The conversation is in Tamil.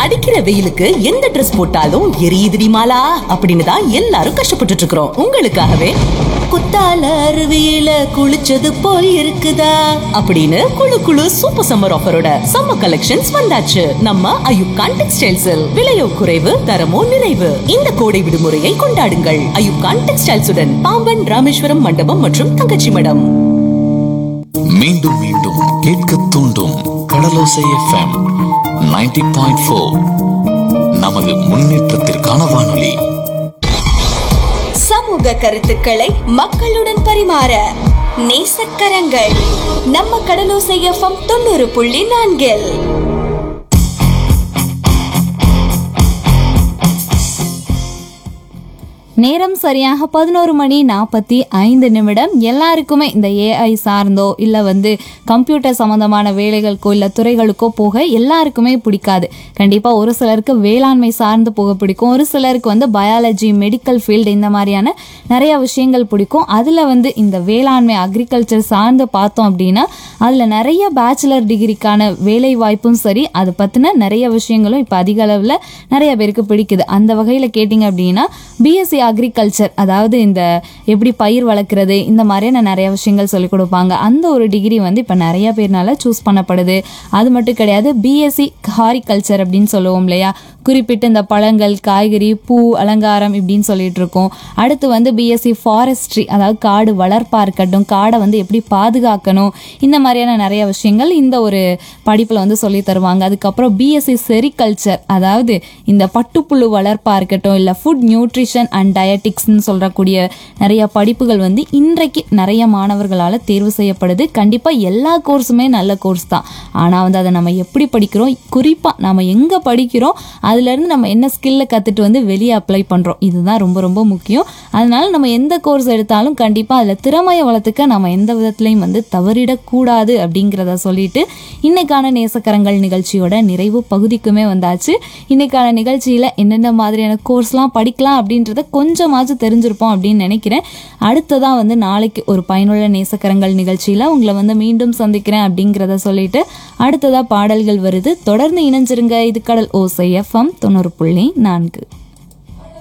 அடிக்கிற வெயிலுக்கு எந்த ட்ரெஸ் போட்டாலும் எரியுதுடி மாலா அப்படின்னு தான் எல்லாரும் கஷ்டப்பட்டுட்டு இருக்கிறோம் உங்களுக்காகவே குத்தால அருவியில குளிச்சது போல் இருக்குதா அப்படின்னு குளு குளு சூப்பர் சம்மர் ஆஃபரோட சம்மர் கலெக்ஷன்ஸ் வந்தாச்சு நம்ம அயுப்கான் டெக்ஸ்டைல்ஸில் விலையோ குறைவு தரமோ நிறைவு இந்த கோடை விடுமுறையை கொண்டாடுங்கள் அயுப்கான் டெக்ஸ்டைல்ஸுடன் பாம்பன் ராமேஸ்வரம் மண்டபம் மற்றும் தங்கச்சி மடம் மீண்டும் மீண்டும் கேட்க தூண்டும் கடலோசை எஃப்எம் 90.4 பாயிண்ட் ஃபோர் நமது முன்னேற்றத்திற்கான வானொலி சமூக கருத்துக்களை மக்களுடன் பரிமாற நேசக்கரங்கள் நம்ம கடலோசை எஃப்எம் தொண்ணூறு புள்ளி நான்கில் நேரம் சரியாக பதினோரு மணி நாற்பத்தி ஐந்து நிமிடம் எல்லாருக்குமே இந்த ஏஐ சார்ந்தோ இல்லை வந்து கம்ப்யூட்டர் சம்மந்தமான வேலைகளுக்கோ இல்லை துறைகளுக்கோ போக எல்லாருக்குமே பிடிக்காது கண்டிப்பாக ஒரு சிலருக்கு வேளாண்மை சார்ந்து போக பிடிக்கும் ஒரு சிலருக்கு வந்து பயாலஜி மெடிக்கல் ஃபீல்டு இந்த மாதிரியான நிறைய விஷயங்கள் பிடிக்கும் அதில் வந்து இந்த வேளாண்மை அக்ரிகல்ச்சர் சார்ந்து பார்த்தோம் அப்படின்னா அதில் நிறைய பேச்சுலர் டிகிரிக்கான வேலை வாய்ப்பும் சரி அதை பற்றின நிறைய விஷயங்களும் இப்போ அதிக அளவில் நிறைய பேருக்கு பிடிக்குது அந்த வகையில் கேட்டிங்க அப்படின்னா பிஎஸ்சி அக்ரிகல்ச்சர் அதாவது இந்த எப்படி பயிர் வளர்க்குறது இந்த மாதிரியான நிறைய விஷயங்கள் சொல்லிக் கொடுப்பாங்க அந்த ஒரு டிகிரி வந்து இப்போ நிறைய பேர்னால சூஸ் பண்ணப்படுது அது மட்டும் கிடையாது பிஎஸ்சி ஹாரிகல்ச்சர் அப்படின்னு சொல்லுவோம் இல்லையா குறிப்பிட்டு இந்த பழங்கள் காய்கறி பூ அலங்காரம் இப்படின்னு சொல்லிட்டு இருக்கோம் அடுத்து வந்து பிஎஸ்சி ஃபாரஸ்ட்ரி அதாவது காடு வளர்ப்பா இருக்கட்டும் காடை வந்து எப்படி பாதுகாக்கணும் இந்த மாதிரியான நிறைய விஷயங்கள் இந்த ஒரு படிப்பில் வந்து சொல்லி தருவாங்க அதுக்கப்புறம் பிஎஸ்சி செரிகல்ச்சர் அதாவது இந்த பட்டுப்புழு வளர்ப்பா இருக்கட்டும் இல்லை ஃபுட் நியூட்ரிஷன் அண்ட் டயட்டிக்ஸ்னு சொல்றக்கூடிய நிறைய படிப்புகள் வந்து இன்றைக்கு நிறைய மாணவர்களால் தேர்வு செய்யப்படுது கண்டிப்பாக எல்லா கோர்ஸுமே நல்ல கோர்ஸ் தான் ஆனால் வந்து அதை நம்ம எப்படி படிக்கிறோம் குறிப்பாக நம்ம எங்கே படிக்கிறோம் அதுலேருந்து நம்ம என்ன ஸ்கில்லை கற்றுட்டு வந்து வெளியே அப்ளை பண்ணுறோம் இதுதான் ரொம்ப ரொம்ப முக்கியம் அதனால நம்ம எந்த கோர்ஸ் எடுத்தாலும் கண்டிப்பாக அதில் திறமையை வளர்த்துக்க நம்ம எந்த விதத்துலையும் வந்து தவறிடக்கூடாது அப்படிங்கிறத சொல்லிட்டு இன்னைக்கான நேசக்கரங்கள் நிகழ்ச்சியோட நிறைவு பகுதிக்குமே வந்தாச்சு இன்னைக்கான நிகழ்ச்சியில் என்னென்ன மாதிரியான கோர்ஸ்லாம் படிக்கலாம் அப்படின்றத கொஞ்சமாச்சும் தெரிஞ்சிருப்போம் அப்படின்னு நினைக்கிறேன் அடுத்ததாக வந்து நாளைக்கு ஒரு பயனுள்ள நேசக்கரங்கள் நிகழ்ச்சியில் உங்களை வந்து மீண்டும் சந்திக்கிறேன் அப்படிங்கிறத சொல்லிட்டு அடுத்ததாக பாடல்கள் வருது தொடர்ந்து இணைஞ்சிருங்க இது கடல் ஓசை எஃப்எம் தொண்ணூறு புள்ளி நான்கு